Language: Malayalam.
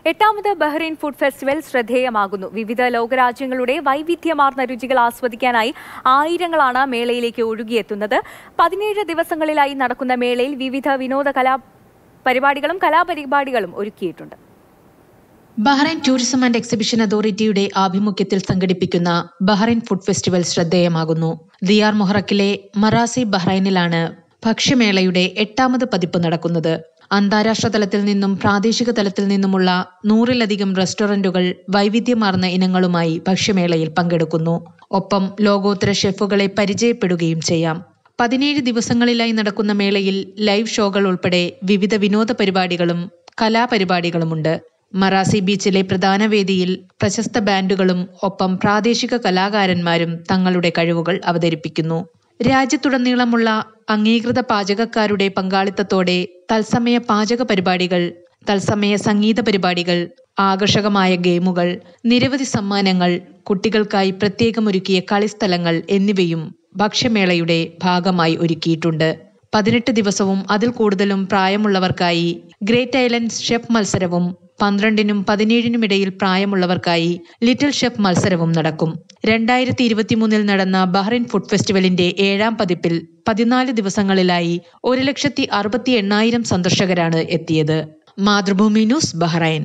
എട്ടാമത് ബഹ്റൈൻ ഫുഡ് ഫെസ്റ്റിവൽ ശ്രദ്ധേയമാകുന്നു വിവിധ ലോകരാജ്യങ്ങളുടെ വൈവിധ്യമാർന്ന രുചികൾ ആസ്വദിക്കാനായി ആയിരങ്ങളാണ് മേളയിലേക്ക് ഒഴുകിയെത്തുന്നത് പതിനേഴ് ദിവസങ്ങളിലായി നടക്കുന്ന മേളയിൽ വിവിധ വിനോദ കലാ പരിപാടികളും കലാപരിപാടികളും ഒരുക്കിയിട്ടുണ്ട് ബഹ്റൈൻ ടൂറിസം ആൻഡ് എക്സിബിഷൻ അതോറിറ്റിയുടെ ആഭിമുഖ്യത്തിൽ സംഘടിപ്പിക്കുന്ന ബഹ്റൈൻ ഫുഡ് ഫെസ്റ്റിവൽ ശ്രദ്ധേയമാകുന്നു ദിയാർ മൊഹറക്കിലെ മറാസി ബഹ്റൈനിലാണ് ഭക്ഷ്യമേളയുടെ എട്ടാമത് പതിപ്പ് നടക്കുന്നത് അന്താരാഷ്ട്ര തലത്തിൽ നിന്നും പ്രാദേശിക തലത്തിൽ നിന്നുമുള്ള നൂറിലധികം റെസ്റ്റോറന്റുകൾ വൈവിധ്യമാർന്ന ഇനങ്ങളുമായി ഭക്ഷ്യമേളയിൽ പങ്കെടുക്കുന്നു ഒപ്പം ലോകോത്തര ഷെഫുകളെ പരിചയപ്പെടുകയും ചെയ്യാം പതിനേഴ് ദിവസങ്ങളിലായി നടക്കുന്ന മേളയിൽ ലൈവ് ഷോകൾ ഉൾപ്പെടെ വിവിധ വിനോദ പരിപാടികളും കലാപരിപാടികളുമുണ്ട് മറാസി ബീച്ചിലെ പ്രധാന വേദിയിൽ പ്രശസ്ത ബാൻഡുകളും ഒപ്പം പ്രാദേശിക കലാകാരന്മാരും തങ്ങളുടെ കഴിവുകൾ അവതരിപ്പിക്കുന്നു രാജ്യത്തുടനീളമുള്ള അംഗീകൃത പാചകക്കാരുടെ പങ്കാളിത്തത്തോടെ തത്സമയ പാചക പരിപാടികൾ തത്സമയ സംഗീത പരിപാടികൾ ആകർഷകമായ ഗെയിമുകൾ നിരവധി സമ്മാനങ്ങൾ കുട്ടികൾക്കായി പ്രത്യേകമൊരുക്കിയ കളിസ്ഥലങ്ങൾ എന്നിവയും ഭക്ഷ്യമേളയുടെ ഭാഗമായി ഒരുക്കിയിട്ടുണ്ട് പതിനെട്ട് ദിവസവും അതിൽ കൂടുതലും പ്രായമുള്ളവർക്കായി ഗ്രേറ്റ് ഐലൻഡ് ഷെഫ് മത്സരവും പന്ത്രണ്ടിനും പതിനേഴിനും ഇടയിൽ പ്രായമുള്ളവർക്കായി ലിറ്റിൽ ഷെഫ് മത്സരവും നടക്കും രണ്ടായിരത്തി ഇരുപത്തിമൂന്നിൽ നടന്ന ബഹ്റൈൻ ഫുഡ് ഫെസ്റ്റിവലിന്റെ ഏഴാം പതിപ്പിൽ പതിനാല് ദിവസങ്ങളിലായി ഒരു ലക്ഷത്തി അറുപത്തി എണ്ണായിരം സന്ദർശകരാണ് എത്തിയത് മാതൃഭൂമി ന്യൂസ് ബഹ്റൈൻ